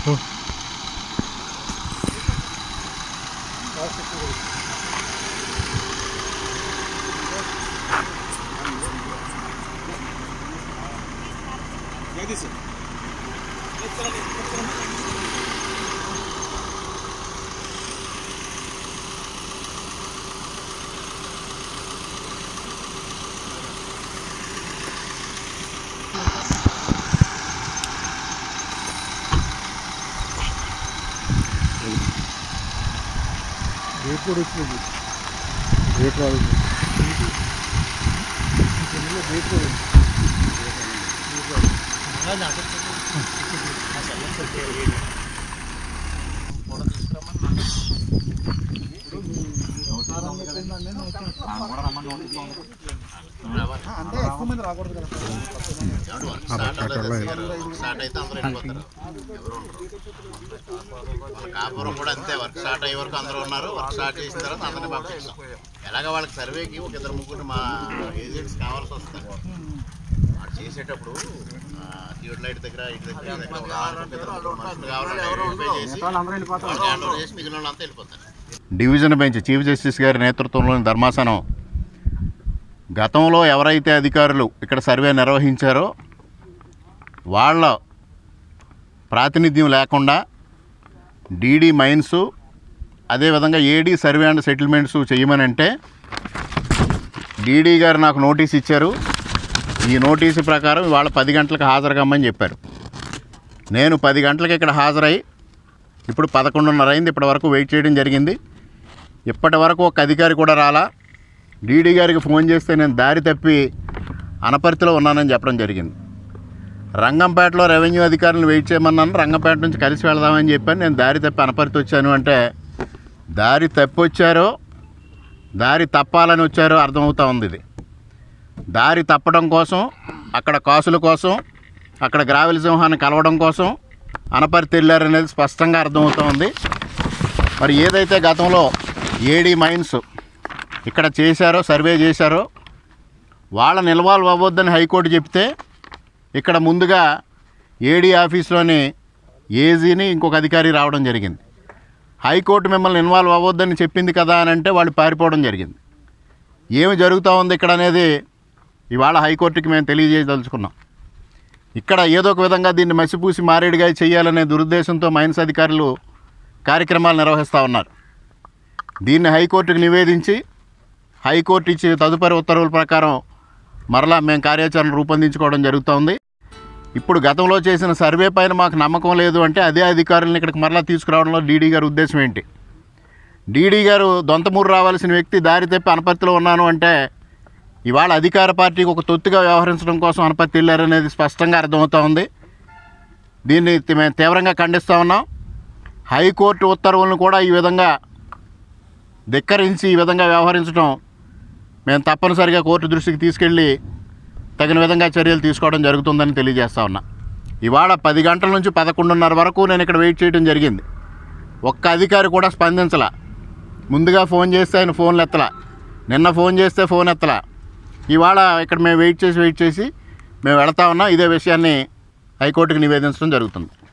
Rate కూడా వచ్చింది rate రాదు రేట్ కూడా ఉంది. అంటే ఎక్కువ మంది రాకూడదు కదా స్టార్ట్ అయితే అందరూ వెళ్ళిపోతారు ఎవరు ఉండరు మన కాపురం కూడా అంతే వర్క్ స్టార్ట్ అయ్యే వరకు అందరూ ఉన్నారు వర్క్ స్టార్ట్ చేసిన తర్వాత అందరినీ పంపిస్తాం ఎలాగ వాళ్ళకి సర్వేకి ఒక ఇద్దరు ముగ్గురు మా ఏజెంట్స్ కావాల్సి వస్తారు అది చేసేటప్పుడు థియేటర్ లైట్ దగ్గర ఇటు దగ్గర ఆ దగ్గర ఒక ఆరు ఇద్దరు ముగ్గురు మనుషులు కావాలంటే ఐడెంటిఫై చేసి వాళ్ళకి హ్యాండ్ ఓవర్ చేసి మిగిలిన వాళ్ళంతా వెళ్ళిపోతారు డివిజన్ బెంచ్ చీఫ్ జస్టిస్ గారి నేతృత్వంలోని ధర్మాసనం గతంలో ఎవరైతే అధికారులు ఇక్కడ సర్వే నిర్వహించారో వాళ్ళ ప్రాతినిధ్యం లేకుండా డీడీ మైన్స్ అదేవిధంగా ఏడీ సర్వే అండ్ సెటిల్మెంట్స్ చేయమని అంటే డీడీ గారు నాకు నోటీస్ ఇచ్చారు ఈ నోటీసు ప్రకారం వాళ్ళ పది గంటలకు హాజరు కమ్మని చెప్పారు నేను పది గంటలకు ఇక్కడ హాజరై ఇప్పుడు పదకొండున్నర అయింది ఇప్పటి వరకు వెయిట్ చేయడం జరిగింది ఇప్పటి వరకు ఒక అధికారి కూడా రాలా డీడీ గారికి ఫోన్ చేస్తే నేను దారి తప్పి అనపర్తిలో ఉన్నానని చెప్పడం జరిగింది రంగంపేటలో రెవెన్యూ అధికారులను వెయిట్ చేయమన్నాను రంగంపేట నుంచి కలిసి వెళదామని చెప్పాను నేను దారి తప్పి అనపర్తి వచ్చాను అంటే దారి తప్పి వచ్చారో దారి తప్పాలని వచ్చారో అర్థమవుతా ఉంది ఇది దారి తప్పడం కోసం అక్కడ కాసుల కోసం అక్కడ గ్రావెల సింహాన్ని కలవడం కోసం అనపర్తి వెళ్ళారనేది స్పష్టంగా అర్థమవుతూ ఉంది మరి ఏదైతే గతంలో ఏడీ మైన్స్ ఇక్కడ చేశారో సర్వే చేశారో వాళ్ళ నిల్వలు అవ్వద్దని హైకోర్టు చెప్తే ఇక్కడ ముందుగా ఏడీ ఆఫీస్లోని ఏజీని ఇంకొక అధికారి రావడం జరిగింది హైకోర్టు మిమ్మల్ని ఇన్వాల్వ్ అవ్వద్దని చెప్పింది కదా అని అంటే వాళ్ళు పారిపోవడం జరిగింది ఏమి జరుగుతూ ఉంది ఇక్కడ అనేది ఇవాళ హైకోర్టుకి మేము తెలియజేయదలుచుకున్నాం ఇక్కడ ఏదో ఒక విధంగా దీన్ని మసిపూసి మారేడుగా చేయాలనే దురుద్దేశంతో మైన్స్ అధికారులు కార్యక్రమాలు నిర్వహిస్తూ ఉన్నారు దీన్ని హైకోర్టుకు నివేదించి హైకోర్టు ఇచ్చే తదుపరి ఉత్తర్వుల ప్రకారం మరలా మేము కార్యాచరణ రూపొందించుకోవడం జరుగుతోంది ఇప్పుడు గతంలో చేసిన సర్వే పైన మాకు నమ్మకం లేదు అంటే అదే అధికారులను ఇక్కడికి మరలా తీసుకురావడంలో డీడీ గారి ఉద్దేశం ఏంటి డీడీ గారు దొంతమూరు రావాల్సిన వ్యక్తి దారి తప్పి అనపత్తిలో ఉన్నాను అంటే ఇవాళ అధికార పార్టీకి ఒక తొత్తుగా వ్యవహరించడం కోసం అనపత్తి వెళ్ళారనేది స్పష్టంగా అర్థమవుతా ఉంది దీన్ని తి- మేము తీవ్రంగా ఖండిస్తూ ఉన్నాం హైకోర్టు ఉత్తర్వులను కూడా ఈ విధంగా ధిక్కరించి ఈ విధంగా వ్యవహరించడం మేము తప్పనిసరిగా కోర్టు దృష్టికి తీసుకెళ్ళి తగిన విధంగా చర్యలు తీసుకోవడం జరుగుతుందని తెలియజేస్తా ఉన్నా ఇవాళ పది గంటల నుంచి పదకొండున్నర వరకు నేను ఇక్కడ వెయిట్ చేయడం జరిగింది ఒక్క అధికారి కూడా స్పందించలా ముందుగా ఫోన్ చేస్తే ఆయన ఫోన్లు ఎత్తలా నిన్న ఫోన్ చేస్తే ఫోన్ ఎత్తలా ఇవాళ ఇక్కడ మేము వెయిట్ చేసి వెయిట్ చేసి మేము వెళతా ఉన్నాం ఇదే విషయాన్ని హైకోర్టుకి నివేదించడం జరుగుతుంది